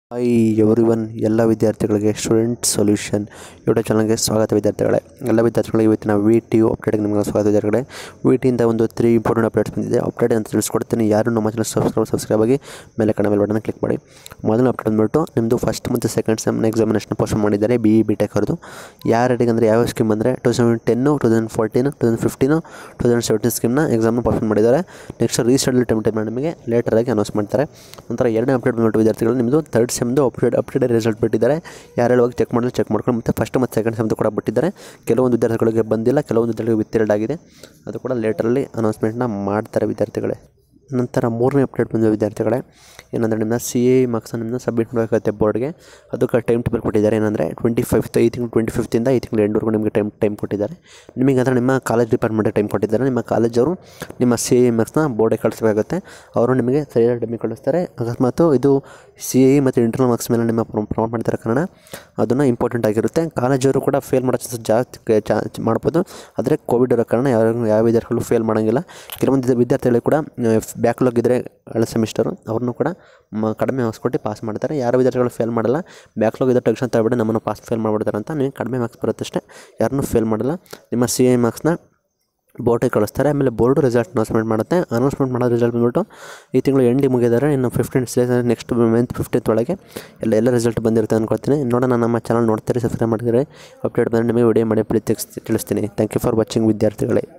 hi every one ಎಲ್ಲ ವಿದ್ಯಾರ್ಥಿಗಳಿಗೆ student solution YouTube ಚಾನಲ್ಗೆ ಸ್ವಾಗತ ವಿದ್ಯಾರ್ಥಿಗಳೇ ಎಲ್ಲ ವಿದ್ಯಾರ್ಥಿಗಳಿಗೆ ಇವತ್ತಿನ ವಿ ಟಿ ಯು ಅಪ್ಡೇಟ್ಗೆ ನಿಮಗೆ ಸ್ವಾಗತ ವಿದ್ಯಾರ್ಥಿಗಳೇ ವಿ ಟಿಯಿಂದ ಒಂದು ತ್ರೀ ಇಂಪಾರ್ಟೆಂಟ್ ಅಪ್ಡೇಟ್ಸ್ ಬಂದಿದೆ ಅಪ್ಡೇಟ್ ಅಂತ ತಿಳಿಸ್ಕೊಡ್ತೀನಿ ಯಾರು ನಮ್ಮ ಚಾನಲ್ ಸಬ್ಸ್ಕ್ರೈಬ್ ಸಬ್ಸ್ಕ್ರೈಬ್ ಆಗಿ ಮೇಲೆ ಕಡೆ ಮೇಲೆ ಬಟನ್ ಕ್ಲಿಕ್ ಮಾಡಿ ಮೊದಲ ಅಪ್ಡೇಟ್ ಬಂದ್ಬಿಟ್ಟು ನಿಮ್ಮದು ಫಸ್ಟ್ ಮತ್ತು ಸೆಕೆಂಡ್ ಸೆಮ್ನ ಎಕ್ಸಾಮಿನೇಷನ್ ಪೋಸ್ಟ್ ಮಾಡಿದ್ದಾರೆ ಬಿ ಇ ಬಿ ಟೆಕ್ ಅವ್ರದ್ದು ಯಾರಿಗೆ ಅಂದರೆ ಯಾವ ಸ್ಕೀಮ್ ಅಂದರೆ two thousand ten two thousand fourteen two thousand fifteen two thousand seventeen ಸ್ಕೀಮ್ನ ಎಕ್ಸಾಮ್ನ ಪಾಸ್ ಮಾಡಿದ್ದಾರೆ ನೆಕ್ಸ್ಟ್ ರೀಶೆಡ್ಯೂಲ್ ಟೈಮ್ ಟೈಮ್ ನಿಮಗೆ ಲೇಟರಾಗಿ ಅನೌನ್ಸ್ ಮಾಡ್ತಾರೆ ನಂತರ ಎರಡನೇ ಅಪ್ಡೇಟ್ ಬಂದ್ಬಿಟ್ಟು ವಿದ್ಯಾರ್ಥಿಗಳು ನಿಮ್ಮದು ಥರ್ಡ್ ಸೆಮ್ದು ಅಪ್ಡೇಟ್ ಅಪ್ಡೇಟ್ ರಿಸಲ್ಟ್ ಬಿಟ್ಟಿದ್ದಾರೆ ಯಾರು ಹೋಗಿ ಚೆಕ್ ಮಾಡಲು ಚೆಕ್ ಮಾಡ್ಕೊಂಡು ಮತ್ತು ಫಸ್ಟ್ ಮತ್ತು ಸೆಕೆಂಡ್ ಸೆಮ್ದು ಕೂಡ ಬಿಟ್ಟಿದ್ದಾರೆ ಕೆಲವೊಂದು ವಿದ್ಯಾರ್ಥಿಗಳಿಗೆ ಬಂದಿಲ್ಲ ಕೆಲವೊಂದು ವಿದ್ಯಾರ್ಥಿಗಳಿಗೆ ವಿತ್ ಆಗಿದೆ ಅದು ಕೂಡ ಲೇಟರಲ್ಲಿ ಅನೌನ್ಸ್ಮೆಂಟ್ನ ಮಾಡ್ತಾರೆ ವಿದ್ಯಾರ್ಥಿಗಳೇ ನಂತರ ಮೂರನೇ ಅಪ್ಡೇಟ್ ಬಂದ ವಿದ್ಯಾರ್ಥಿಗಳೇ ಏನಂದರೆ ನಿಮ್ಮ ಸಿ ಎ ಮಾರ್ಕ್ಸ್ ನಿಮ್ಮನ್ನ ಸಬ್ಮಿಟ್ ಮಾಡಬೇಕಾಗುತ್ತೆ ಬೋರ್ಡ್ಗೆ ಅದಕ್ಕೆ ಟೈಮ್ ಟೇಬಲ್ ಕೊಟ್ಟಿದ್ದಾರೆ ಏನಂದರೆ ಟ್ವೆಂಟಿ ಫಿಫ್ತ್ ಈ ತಿಂಗಳು ಟ್ವೆಂಟಿ ಫಿಫ್ತಿಂದ ಈ ತಿಂಗಳು ಎಂಡ್ವರೆಗೂ ನಿಮಗೆ ಟೈಮ್ ಟೈಮ್ ಕೊಟ್ಟಿದ್ದಾರೆ ನಿಮಗೆ ಅಂದರೆ ನಿಮ್ಮ ಕಾಲೇಜ್ ಡಿಪಾರ್ಟ್ಮೆಂಟಿಗೆ ಟೈಮ್ ಕೊಟ್ಟಿದ್ದಾರೆ ನಿಮ್ಮ ಕಾಲೇಜವರು ನಿಮ್ಮ ಸಿ ಎ ಮಾರ್ಕ್ಸ್ನ ಬೋರ್ಡಿಗೆ ಕಳಿಸ್ಬೇಕಾಗುತ್ತೆ ಅವರು ನಿಮಗೆ ಸರಿಯಾದ ಟೈಮಿಗೆ ಕಳಿಸ್ತಾರೆ ಅಕಸ್ಮಾತ್ ಇದು ಸಿ ಎ ಮತ್ತು ಇಂಟರ್ನಲ್ ಮಾರ್ಕ್ಸ್ ಮೇಲೆ ನಿಮ್ಮ ಪ್ರಮೋಟ್ ಮಾಡ್ತಾರೆ ಕಾರಣ ಅದನ್ನು ಇಂಪಾರ್ಟೆಂಟ್ ಆಗಿರುತ್ತೆ ಕಾಲೇಜವರು ಕೂಡ ಫೇಲ್ ಮಾಡೋ ಚಾನ್ಸಸ್ ಜಾಸ್ತಿ ಚಾ ಮಾಡ್ಬೋದು ಆದರೆ ಕೋವಿಡ್ ಇರೋ ಕಾರಣ ಯಾವ ಯಾವ ವಿದ್ಯಾರ್ಥಿಗಳು ಫೇಲ್ ಮಾಡೋಂಗಿಲ್ಲ ಕೆಲವೊಂದು ವಿದ್ಯಾರ್ಥಿಗಳು ಕೂಡ ಬ್ಯಾಕ್ಲಾಗ್ ಇದ್ದರೆ ಹಳೆ ಸೆಮಿಸ್ಟರು ಅವ್ರನ್ನೂ ಕೂಡ ಮ ಕಡಿಮೆ ಮಾರ್ಕ್ಸ್ ಕೊಟ್ಟು ಪಾಸ್ ಮಾಡ್ತಾರೆ ಯಾರು ವಿದ್ಯಾರ್ಥಿಗಳು ಫೇಲ್ ಮಾಡಲ್ಲ ಬ್ಯಾಕ್ಲಾಗ್ ಇದ್ದ ಟೆನ್ಷನ್ ತಗೊಬಿಡಿ ನಮ್ಮನ್ನು ಪಾಸ್ ಫೇಲ್ ಮಾಡಿಬಿಡ್ತಾರೆ ಅಂತ ನೀವು ಕಡಿಮೆ ಮಾರ್ಕ್ಸ್ ಬರುತ್ತಷ್ಟೇ ಯಾರನ್ನೂ ಫೇಲ್ ಮಾಡಲ್ಲ ನಿಮ್ಮ ಸಿ ಎ ಮಾರ್ಕ್ಸ್ನ ಬೋರ್ಡಿಗೆ ಕಳಿಸ್ತಾರೆ ಆಮೇಲೆ ಬೋರ್ಡು ರಿಸಲ್ಟ್ ಅನೌನ್ಸ್ಮೆಂಟ್ ಮಾಡುತ್ತೆ ಅನೌನ್ಸ್ಮೆಂಟ್ ಮಾಡೋ ರಿಸಲ್ಟ್ ಬಂದ್ಬಿಟ್ಟು ಈ ತಿಂಗಳು ಎಂಡಿ ಮುಗಿದಾರೆ ಇನ್ನು ಫಿಫ್ಟೀನ್ ನೆಕ್ಸ್ಟ್ ಮಂತ್ ಫಿಫ್ಟೀನ್ತ್ ಒಳಗೆ ಎಲ್ಲ ಎಲ್ಲ ರಿಸಲ್ಟ್ ಬಂದಿರುತ್ತೆ ಅನ್ಕೊಳ್ತೀನಿ ನೋಡೋಣ ನಮ್ಮ ಚಾನಲ್ ನೋಡ್ತೀರಿ ಸಬ್ಸ್ಕ್ರೈಬ್ ಮಾಡಿದರೆ ಅಪ್ಡೇಟ್ ಬಂದರೆ ನಿಮಗೆ ವಿಡಿಯೋ ಮಾಡಿ ತಿಳಿಸ್ತೀನಿ ತಿಳಿಸ್ತೀನಿ ಥ್ಯಾಂಕ್ ಯು ಫಾರ್ ವಾಚಿಂಗ್ ವಿದ್ಯಾರ್ಥಿಗಳೇ